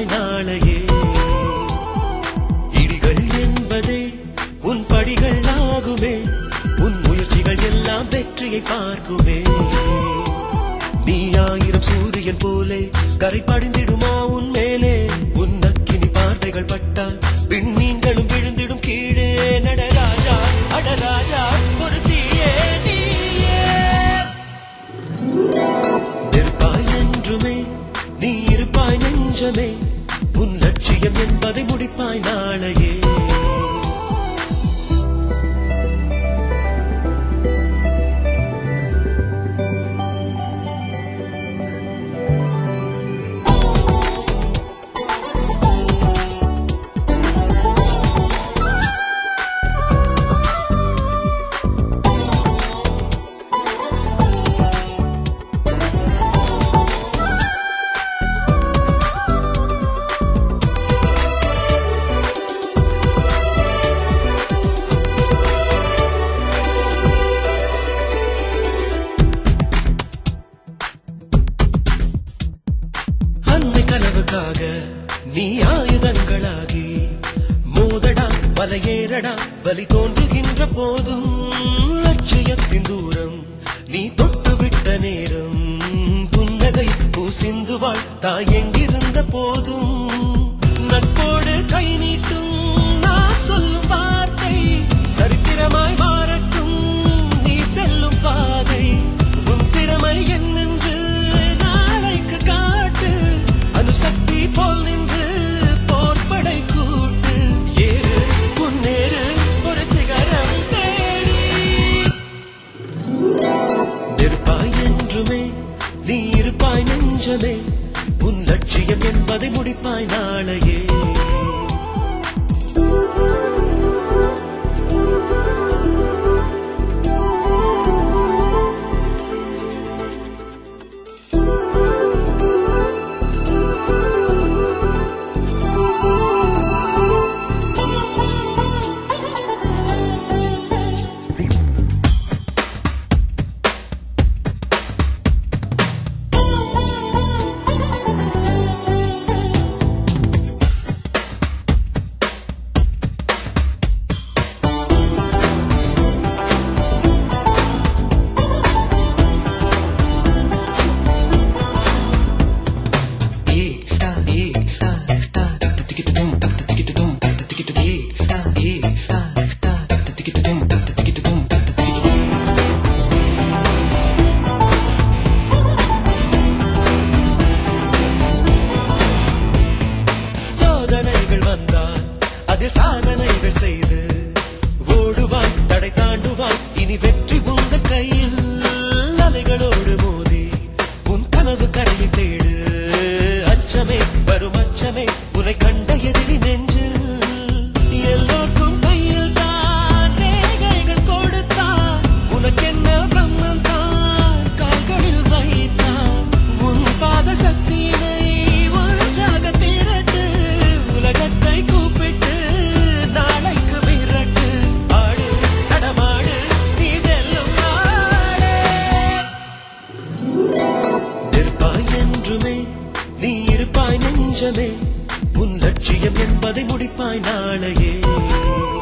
முடிப்பாய் நாளையே இடிகள் என்பதே உன் படிகள் ஆகுமே உன் முயற்சிகள் எல்லாம் வெற்றியை பார்க்குமே நீ ஆயிரம் சூரியன் போலே கரை படிந்திடுமா உன் மேலே உன் அக்கினி பார்வைகள் பட்டால் விண்மீன்களும் விழுந்திடும் கீழே நடராஜா அடராஜா ஒரு தீயே நீயே நிற்பாய் என்றுமே நீ இருப்பாய் நெஞ்சமே உன் லட்சியம் என்பதை முடிப்பாய் நாளையே அன்னை கனவுக்காக நீ ஆயுதங்களாகி மோதடா மலையேறடா வலி தோன்றுகின்ற போதும் லட்சியத்தின் தூரம் நீ தொட்டுவிட்ட நேரம் புன்னகை பூசிந்துவாள் தாய் எங்கிருந்த போதும் நட்போடு கை நீட்டும் நான் சொல்லும் வார்த்தை சரித்திரமாய் மாறட்டும் நீ செல்லும் பாதை உன் திறமை என்னென்று நாளைக்கு காட்டு அணுசக்தி போல் நின்று போர்படை கூட்டு ஏறு முன்னேறு ஒரு சிகரம் தேடி நிற்பாய் என்றுமே நீ இருப்பாய் நெஞ்சமே உன் லட்சியம் என்பதை முடிப்பாய் நாளையே சோதனைகள் வந்தால் அதில் சாதனைகள் செய்து ஓடுவாய் தடை தாண்டுவாய் இனி வெற்றி உந்த கையில் அலைகளோடு மோதி உன் கனவு கரையை தேடு அச்சமே வரும் அச்சமே உன்னை கண்ட எதிரி நெஞ்சு எல்லோருக்கும் கையில் தான் ரேகைகள் கொடுத்தான் உனக்கென்ன பிரம்மன் தான் கால்களில் வைத்தான் உன் பாத சக்தியினை ஒன்றாக திரட்டு உலகத்தை கூப்பிட்டு நாளைக்கு விரட்டு ஆடு நடமாடு நீ வெல்லும் நாடே நிற்பாய் என்றுமே நீ இருப்பாய் நெஞ்சமே உன் லட்சியம் என்பதை முடிப்பாய் நாளையே